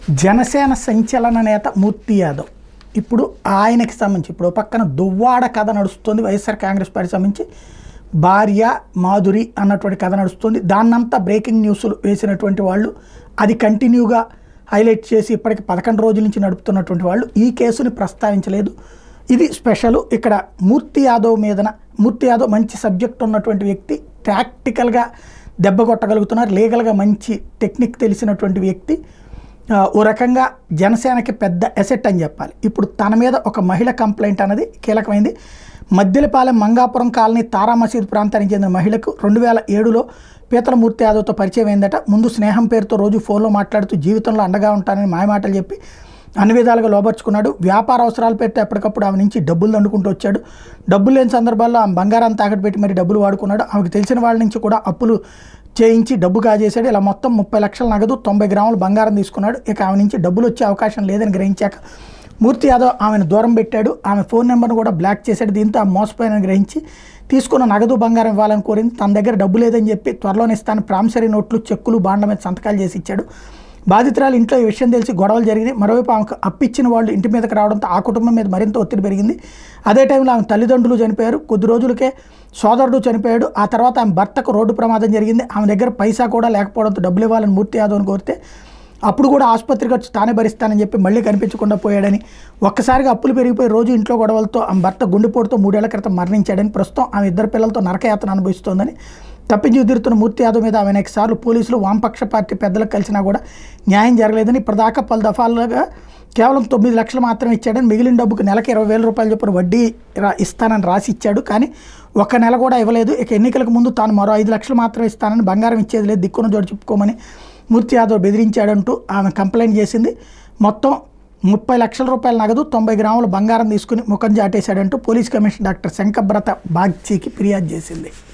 జనసేన సంచలన నేత మూర్తి యాదవ్ ఇప్పుడు ఆయనకి సంబంధించి ఇప్పుడు ఓ పక్కన దువ్వాడ కథ నడుస్తుంది వైఎస్ఆర్ కాంగ్రెస్ పార్టీ సంబంధించి భార్య మాధురి అన్నటువంటి కథ నడుస్తుంది దాన్నంతా బ్రేకింగ్ న్యూస్లు వేసినటువంటి వాళ్ళు అది కంటిన్యూగా హైలైట్ చేసి ఇప్పటికి పదకొండు రోజుల నుంచి నడుపుతున్నటువంటి వాళ్ళు ఈ కేసుని ప్రస్తావించలేదు ఇది స్పెషల్ ఇక్కడ మూర్తి యాదవ్ మీదన మూర్తి యాదవ్ మంచి సబ్జెక్ట్ ఉన్నటువంటి వ్యక్తి ప్రాక్టికల్గా దెబ్బ కొట్టగలుగుతున్నారు లీగల్గా మంచి టెక్నిక్ తెలిసినటువంటి వ్యక్తి ఆ, ఓ రకంగా జనసేనకి పెద్ద ఎసెట్ అని చెప్పాలి ఇప్పుడు తన మీద ఒక మహిళ కంప్లైంట్ అన్నది కీలకమైంది మద్దిలపాలెం మంగాపురం కాలనీ తారా మసీద్ ప్రాంతానికి చెందిన మహిళకు రెండు వేల ఏడులో పీతలమూర్తి యాదవ్తో పరిచయం అయిందట ముందు స్నేహం పేరుతో రోజు ఫోన్లో మాట్లాడుతూ జీవితంలో అండగా ఉంటానని మాయమాటలు చెప్పి అన్ని విధాలుగా లోపరుచుకున్నాడు వ్యాపార అవసరాలు పెట్టి ఎప్పటికప్పుడు ఆమె నుంచి డబ్బులు దండుకుంటూ వచ్చాడు డబ్బులు లేని సందర్భాల్లో ఆమె బంగారాన్ని తాకట్టు పెట్టి మరి డబ్బులు వాడుకున్నాడు ఆమెకు తెలిసిన వాళ్ళ నుంచి కూడా అప్పులు చేయించి డబ్బు కాజేశాడు ఇలా మొత్తం ముప్పై లక్షల నగదు తొంభై గ్రాములు బంగారం తీసుకున్నాడు ఇక ఆమె నుంచి డబ్బులు వచ్చే అవకాశం లేదని గ్రహించాక మూర్తి యాదవ్ ఆమెను దూరం పెట్టాడు ఆమె ఫోన్ నెంబర్ను కూడా బ్లాక్ చేశాడు దీంతో ఆమె మోసపోయినని గ్రహించి తీసుకున్న నగదు బంగారం ఇవ్వాలని కోరింది తన దగ్గర డబ్బు లేదని చెప్పి త్వరలోనే ఇస్తాను ప్రామిసరీ నోట్లు చెక్కులు బాండ్ల మీద సంతకాలు చేసి ఇచ్చాడు బాధితురాలు ఇంట్లో ఈ విషయం తెలిసి గొడవలు జరిగినాయి మరోవైపు ఆమెకు అప్పిచ్చిన వాళ్ళు ఇంటి మీదకి రావడంతో ఆ కుటుంబం మీద మరింత ఒత్తిడి పెరిగింది అదే టైంలో ఆమె తల్లిదండ్రులు చనిపోయారు కొద్ది రోజులకే సోదరుడు చనిపోయాడు ఆ తర్వాత ఆమె భర్తకు రోడ్డు ప్రమాదం జరిగింది ఆమె దగ్గర పైసా కూడా లేకపోవడంతో డబ్బులు ఇవ్వాలని మూర్తి యాదవ్ని కోరితే అప్పుడు కూడా ఆసుపత్రి ఖర్చు తానే భరిస్తానని చెప్పి మళ్ళీ కనిపించకుండా పోయాడని ఒక్కసారిగా అప్పులు పెరిగిపోయి రోజు ఇంట్లో గొడవలతో ఆమె భర్త గుండెపోటుతో మూడేళ్ల క్రితం మరణించాడని ప్రస్తుతం ఆమె ఇద్దరు పిల్లలతో నరకయాతన అనుభవిస్తోందని తప్పించి ఉదిరుతున్న మూర్తి యాదవ్ మీద ఆమె అనేక సార్లు పోలీసులు వామపక్ష పార్టీ పెద్దలకు కలిసినా కూడా న్యాయం జరగలేదని ఇప్పటిదాకా పలు దఫాలుగా కేవలం తొమ్మిది లక్షలు మాత్రమే ఇచ్చాడని మిగిలిన డబ్బుకు నెలకి ఇరవై వేల రూపాయలు చొప్పున వడ్డీ రా- ఇస్తానని రాసి ఇచ్చాడు కానీ ఒక్క నెల కూడా ఇవ్వలేదు ఇక ఎన్నికలకు ముందు తాను మరో ఐదు లక్షలు మాత్రమే ఇస్తానని బంగారం ఇచ్చేది లేదు దిక్కున జోడు చెప్పుకోమని మూర్తి యాదవ్ బెదిరించాడంటూ ఆమె కంప్లైంట్ చేసింది మొత్తం ముప్పై లక్షల రూపాయల నగదు తొంభై గ్రాముల బంగారం తీసుకుని ముఖం చాటేశాడంటూ పోలీస్ కమిషనర్ డాక్టర్ శంకబ్రత బాగ్చీకి ఫిర్యాదు చేసింది